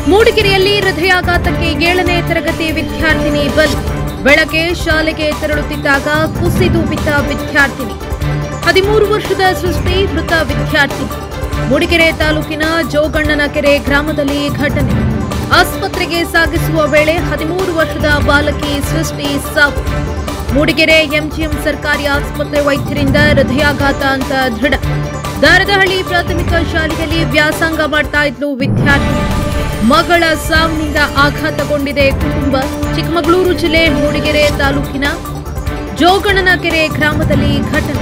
ಮೂಡಿಗೆರೆಯಲ್ಲಿ ಹೃದಯಾಘಾತಕ್ಕೆ ಏಳನೇ ತರಗತಿ ವಿದ್ಯಾರ್ಥಿನಿ ಬಲಿ ಬೆಳಗ್ಗೆ ಶಾಲೆಗೆ ತೆರಳುತ್ತಿದ್ದಾಗ ಕುಸಿದು ಬಿದ್ದ ವಿದ್ಯಾರ್ಥಿನಿ ಹದಿಮೂರು ವರ್ಷದ ಸೃಷ್ಟಿ ಮೃತ ವಿದ್ಯಾರ್ಥಿನಿ ಮೂಡಿಗೆರೆ ತಾಲೂಕಿನ ಜೋಗಣ್ಣನ ಕೆರೆ ಗ್ರಾಮದಲ್ಲಿ ಘಟನೆ ಆಸ್ಪತ್ರೆಗೆ ಸಾಗಿಸುವ ವೇಳೆ ಹದಿಮೂರು ವರ್ಷದ ಬಾಲಕಿ ಸೃಷ್ಟಿ ಸಾವು ಮೂಡಿಗೆರೆ ಎಂಜಿಎಂ ಸರ್ಕಾರಿ ಆಸ್ಪತ್ರೆ ವೈದ್ಯರಿಂದ ಹೃದಯಾಘಾತ ಅಂತ ದೃಢ ದಾರದಹಳ್ಳಿ ಪ್ರಾಥಮಿಕ ಶಾಲೆಯಲ್ಲಿ ವ್ಯಾಸಂಗ ಮಾಡ್ತಾ ಇದ್ಲು ವಿದ್ಯಾರ್ಥಿ ಮಗಳ ಸಾವಿನಿಂದ ಆಘಾತಗೊಂಡಿದೆ ಕುಟುಂಬ ಚಿಕ್ಕಮಗಳೂರು ಜಿಲ್ಲೆ ಮೂಡಿಗೆರೆ ತಾಲೂಕಿನ ಜೋಗಣ್ಣನ ಕೆರೆ ಗ್ರಾಮದಲ್ಲಿ ಘಟನೆ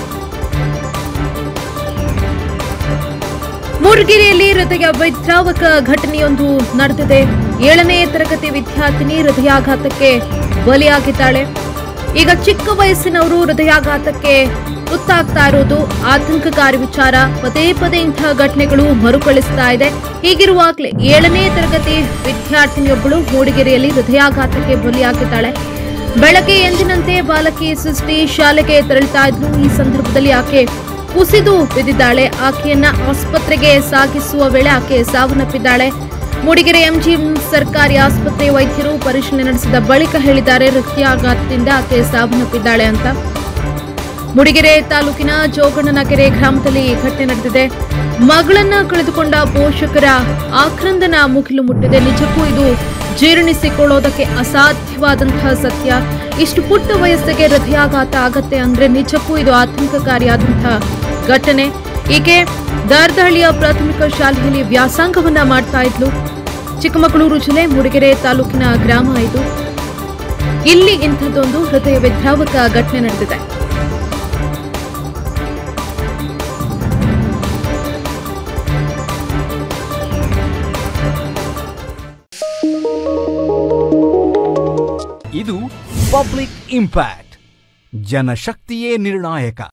ಮೂಡಿಗೆರೆಯಲ್ಲಿ ಹೃದಯ ವೈದ್ರಾವಕ ಘಟನೆಯೊಂದು ನಡೆದಿದೆ ಏಳನೇ ತರಗತಿ ವಿದ್ಯಾರ್ಥಿನಿ ಹೃದಯಾಘಾತಕ್ಕೆ ಬಲಿಯಾಗಿದ್ದಾಳೆ ಈಗ ಚಿಕ್ಕ ವಯಸ್ಸಿನವರು ಹೃದಯಾಘಾತಕ್ಕೆ ತುತ್ತಾಗ್ತಾ ಇರೋದು ಆತಂಕಕಾರಿ ವಿಚಾರ ಪದೇ ಪದೇ ಇಂತಹ ಘಟನೆಗಳು ಮರುಕಳಿಸ್ತಾ ಇದೆ ಹೀಗಿರುವಾಗಲೇ ಏಳನೇ ತರಗತಿ ವಿದ್ಯಾರ್ಥಿನಿಯೊಬ್ಬಳು ಮೂಡಿಗೆರೆಯಲ್ಲಿ ಹೃದಯಾಘಾತಕ್ಕೆ ಬಲಿಯಾಗಿದ್ದಾಳೆ ಬೆಳಗ್ಗೆ ಎಂದಿನಂತೆ ಬಾಲಕಿ ಸೃಷ್ಟಿ ಶಾಲೆಗೆ ತೆರಳುತ್ತಾ ಇದ್ಲು ಈ ಸಂದರ್ಭದಲ್ಲಿ ಆಕೆ ಕುಸಿದು ಬಿದ್ದಿದ್ದಾಳೆ ಆಕೆಯನ್ನ ಆಸ್ಪತ್ರೆಗೆ ಸಾಗಿಸುವ ವೇಳೆ ಆಕೆ ಸಾವನ್ನಪ್ಪಿದ್ದಾಳೆ ಮೂಡಿಗೆರೆ ಎಂಜಿಎಂ ಸರ್ಕಾರಿ ಆಸ್ಪತ್ರೆ ವೈದ್ಯರು ಪರಿಶೀಲನೆ ನಡೆಸಿದ ಬಳಿಕ ಹೇಳಿದ್ದಾರೆ ಹೃದಯಾಘಾತದಿಂದ ಆಕೆ ಸಾವನ್ನಪ್ಪಿದ್ದಾಳೆ ಅಂತ ಮೂಡಿಗೆರೆ ತಾಲೂಕಿನ ಜೋಗಣ್ಣನಕೆರೆ ಗ್ರಾಮದಲ್ಲಿ ಈ ಘಟನೆ ನಡೆದಿದೆ ಮಗಳನ್ನ ಕಳೆದುಕೊಂಡ ಪೋಷಕರ ಆಕ್ರಂದನ ಮುಗಿಲು ಮುಟ್ಟಿದೆ ನಿಜಕ್ಕೂ ಇದು ಜೀರ್ಣಿಸಿಕೊಳ್ಳೋದಕ್ಕೆ ಅಸಾಧ್ಯವಾದಂತಹ ಸತ್ಯ ಇಷ್ಟು ಪುಟ್ಟ ವಯಸ್ಸಿಗೆ ಹೃದಯಾಘಾತ ಆಗತ್ತೆ ಅಂದ್ರೆ ನಿಜಕ್ಕೂ ಇದು ಆತಂಕಕಾರಿಯಾದಂತಹ ಘಟನೆ ಈಕೆ ದಾರದಹಳ್ಳಿಯ ಪ್ರಾಥಮಿಕ ಶಾಲೆಯಲ್ಲಿ ವ್ಯಾಸಂಗವನ್ನ ಮಾಡ್ತಾ ಇದ್ಲು ಚಿಕ್ಕಮಗಳೂರು ಜಿಲ್ಲೆ ಮೂಡಿಗೆರೆ ತಾಲೂಕಿನ ಗ್ರಾಮ ಇದು ಇಲ್ಲಿ ಇಂಥದ್ದೊಂದು ಹೃದಯ ವಿದ್ರಾವಕ ಘಟನೆ ನಡೆದಿದೆ ಇದು ಪಬ್ಲಿಕ್ ಇಂಪ್ಯಾಕ್ಟ್ ಜನಶಕ್ತಿಯೇ ನಿರ್ಣಾಯಕ